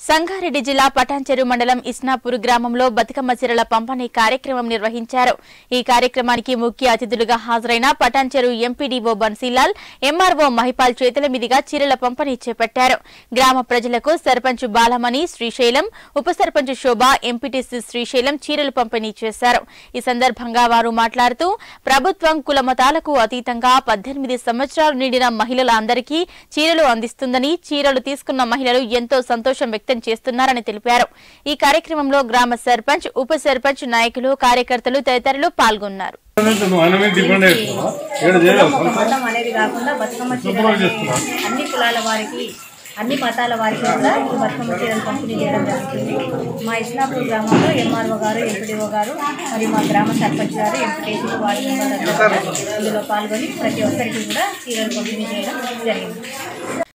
సంగారెడ్డి జిల్లా పటాన్చెరు మండలం ఇస్నాపూర్ గ్రామంలో బతుకమ్మ చీరల పంపిణీ కార్యక్రమం నిర్వహించారు ఈ కార్యక్రమానికి ముఖ్య అతిథులుగా హాజరైన పటాన్చెరు ఎంపీడీఓ బన్సీలాల్ ఎంఆర్ఓ మహిపాల్ చేతుల మీదుగా చీరల పంపిణీ చేపట్టారు గ్రామ ప్రజలకు సర్పంచ్ బాలమణి శ్రీశైలం ఉప సర్పంచ్ శోభ ఎంపీటీసీ శ్రీశైలం చీరలు పంపిణీ చేశారు ఈ సందర్భంగా వారు మాట్లాడుతూ ప్రభుత్వం కులమతాలకు అతీతంగా పద్దెనిమిది సంవత్సరాలు నిండిన మహిళల అందరికీ చీరలు అందిస్తుందని చీరలు తీసుకున్న మహిళలు ఎంతో సంతోషం వ్యక్తం చేస్తున్నారని తెలిపారు ఈ కార్యక్రమంలో గ్రామ సర్పంచ్ ఉప సర్పంచ్ నాయకులు కార్యకర్తలు తదితరులు పాల్గొన్నారు నువ్వు ఆయన మీద డిపెండ్ అవుతున్నావా ఇక్కడ చేయలేవు ఒక మతం అనేది కాకుండా బతుకమ్మ చీరలు అనేవి అన్ని కులాల వారికి అన్ని మతాల వారికి కూడా ఈ బతుకమ్మ చీరలు పంపిణీ చేయడం జరుగుతుంది మా ఇస్లాపూర్ గ్రామంలో ఎంఆర్ఓ గారు ఎంపీడీఓ గారు మరియు మా గ్రామ సర్పంచ్ గారు ఎంపీటీసీ వార్డు మెంబర్ అందరూ కూడా ఇందులో పాల్గొని ప్రతి ఒక్కరికి కూడా చీరలు పంపిణీ చేయడం జరిగింది